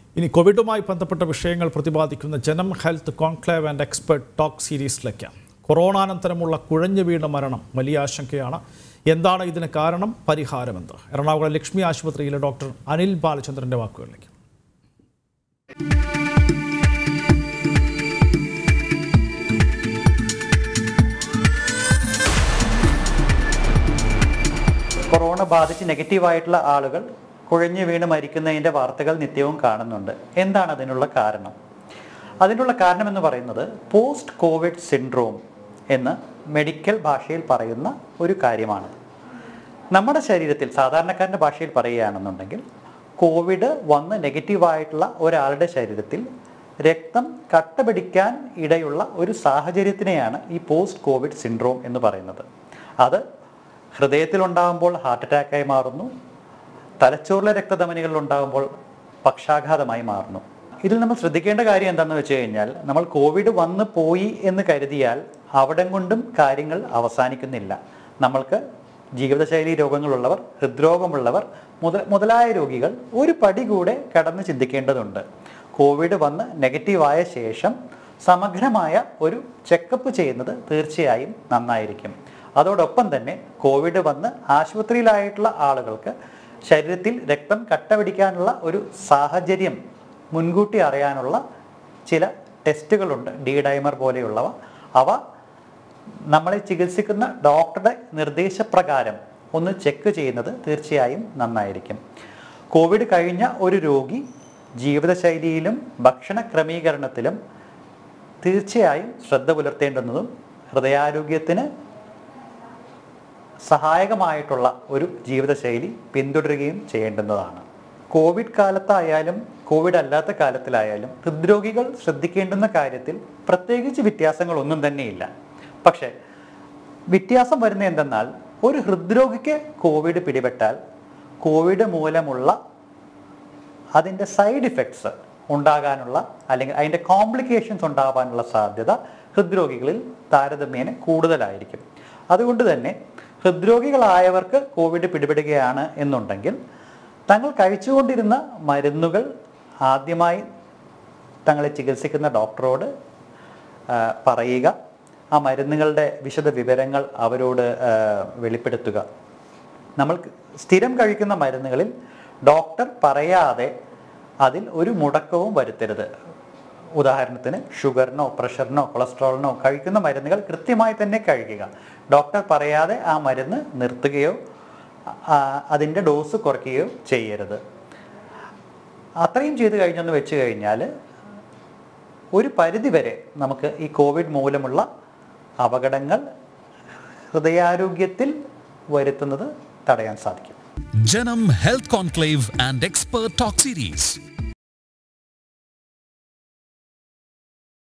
ഇനി കോവിഡുമായി ബന്ധപ്പെട്ട വിഷയങ്ങൾ പ്രതിപാദിക്കുന്ന Janam health conclave and expert talk സീരീസിലേക്ക് കൊറോണാനന്തരമുള്ള കുഴഞ്ഞു വീണ മരണം വലിയ ആശങ്കയാണ് എന്താണ് ഇതിന് കാരണം പരിഹാരമെന്ത് എറണാകുളം ലക്ഷ്മി ആശുപത്രിയിലെ ഡോക്ടർ അനിൽ ബാലചന്ദ്രന്റെ വാക്കുകളിലേക്ക് കൊറോണ ബാധിച്ച് നെഗറ്റീവായിട്ടുള്ള ആളുകൾ കുഴഞ്ഞു വീണ് മരിക്കുന്നതിൻ്റെ വാർത്തകൾ നിത്യവും കാണുന്നുണ്ട് എന്താണ് അതിനുള്ള കാരണം അതിനുള്ള കാരണം എന്ന് പറയുന്നത് പോസ്റ്റ് കോവിഡ് സിൻഡ്രോം എന്ന് മെഡിക്കൽ ഭാഷയിൽ പറയുന്ന ഒരു കാര്യമാണ് നമ്മുടെ ശരീരത്തിൽ സാധാരണക്കാരൻ്റെ ഭാഷയിൽ പറയുകയാണെന്നുണ്ടെങ്കിൽ കോവിഡ് വന്ന് നെഗറ്റീവായിട്ടുള്ള ഒരാളുടെ ശരീരത്തിൽ രക്തം കട്ട പിടിക്കാൻ ഇടയുള്ള ഒരു സാഹചര്യത്തിനെയാണ് ഈ പോസ്റ്റ് കോവിഡ് സിൻഡ്രോം എന്ന് പറയുന്നത് അത് ഹൃദയത്തിലുണ്ടാകുമ്പോൾ ഹാർട്ട് അറ്റാക്കായി മാറുന്നു തലച്ചോറിലെ രക്തധമനികളിൽ ഉണ്ടാകുമ്പോൾ പക്ഷാഘാതമായി മാറുന്നു ഇതിൽ നമ്മൾ ശ്രദ്ധിക്കേണ്ട കാര്യം എന്താണെന്ന് വെച്ച് കഴിഞ്ഞാൽ നമ്മൾ കോവിഡ് വന്ന് പോയി എന്ന് കരുതിയാൽ അവിടം കൊണ്ടും കാര്യങ്ങൾ അവസാനിക്കുന്നില്ല നമ്മൾക്ക് ജീവിതശൈലി രോഗങ്ങളുള്ളവർ ഹൃദ്രോഗമുള്ളവർ മുതൽ മുതലായ രോഗികൾ ഒരു പടി കൂടെ കടന്ന് ചിന്തിക്കേണ്ടതുണ്ട് കോവിഡ് വന്ന് നെഗറ്റീവായ ശേഷം സമഗ്രമായ ഒരു ചെക്കപ്പ് ചെയ്യുന്നത് തീർച്ചയായും നന്നായിരിക്കും അതോടൊപ്പം തന്നെ കോവിഡ് വന്ന് ആശുപത്രിയിലായിട്ടുള്ള ആളുകൾക്ക് ശരീരത്തിൽ രക്തം കട്ട പിടിക്കാനുള്ള ഒരു സാഹചര്യം മുൻകൂട്ടി അറിയാനുള്ള ചില ടെസ്റ്റുകളുണ്ട് ഡി ഡൈമർ പോലെയുള്ളവ അവ നമ്മളെ ചികിത്സിക്കുന്ന ഡോക്ടറുടെ നിർദ്ദേശപ്രകാരം ഒന്ന് ചെക്ക് ചെയ്യുന്നത് തീർച്ചയായും നന്നായിരിക്കും കോവിഡ് കഴിഞ്ഞ ഒരു രോഗി ജീവിതശൈലിയിലും ഭക്ഷണ ക്രമീകരണത്തിലും തീർച്ചയായും ശ്രദ്ധ പുലർത്തേണ്ടുന്നതും ഹൃദയാരോഗ്യത്തിന് സഹായകമായിട്ടുള്ള ഒരു ജീവിതശൈലി പിന്തുടരുകയും ചെയ്യേണ്ടുന്നതാണ് കോവിഡ് കാലത്തായാലും കോവിഡ് അല്ലാത്ത കാലത്തിലായാലും ഹൃദ്രോഗികൾ ശ്രദ്ധിക്കേണ്ടുന്ന കാര്യത്തിൽ പ്രത്യേകിച്ച് വ്യത്യാസങ്ങളൊന്നും തന്നെയില്ല പക്ഷേ വ്യത്യാസം വരുന്ന എന്തെന്നാൽ ഒരു ഹൃദ്രോഗിക്ക് കോവിഡ് പിടിപെട്ടാൽ കോവിഡ് മൂലമുള്ള അതിൻ്റെ സൈഡ് ഇഫക്ട്സ് ഉണ്ടാകാനുള്ള അല്ലെങ്കിൽ അതിൻ്റെ കോംപ്ലിക്കേഷൻസ് ഉണ്ടാകാനുള്ള സാധ്യത ഹൃദ്രോഗികളിൽ താരതമ്യേന കൂടുതലായിരിക്കും അതുകൊണ്ട് തന്നെ ഹൃദ്രോഗികളായവർക്ക് കോവിഡ് പിടിപെടുകയാണ് എന്നുണ്ടെങ്കിൽ തങ്ങൾ കഴിച്ചുകൊണ്ടിരുന്ന മരുന്നുകൾ ആദ്യമായി തങ്ങളെ ചികിത്സിക്കുന്ന ഡോക്ടറോട് ആ, പറയുക ആ മരുന്നുകളുടെ വിശദ വിവരങ്ങൾ അവരോട് ആ, വെളിപ്പെടുത്തുക നമ്മൾ സ്ഥിരം കഴിക്കുന്ന മരുന്നുകളിൽ ഡോക്ടർ പറയാതെ അതിൽ ഒരു മുടക്കവും വരുത്തരുത് ഉദാഹരണത്തിന് ഷുഗറിനോ പ്രഷറിനോ കൊളസ്ട്രോളിനോ കഴിക്കുന്ന മരുന്നുകൾ കൃത്യമായി തന്നെ കഴിക്കുക ഡോക്ടർ പറയാതെ ആ മരുന്ന് നിർത്തുകയോ ആ, അതിൻ്റെ ഡോസ് കുറയ്ക്കുകയോ ചെയ്യരുത് അത്രയും ചെയ്ത് കഴിഞ്ഞെന്ന് വെച്ച് കഴിഞ്ഞാൽ ഒരു പരിധി വരെ നമുക്ക് ഈ കോവിഡ് മൂലമുള്ള അപകടങ്ങൾ ഹൃദയാരോഗ്യത്തിൽ വരുത്തുന്നത് തടയാൻ സാധിക്കും Janam Health Conclave and Expert Talk Series.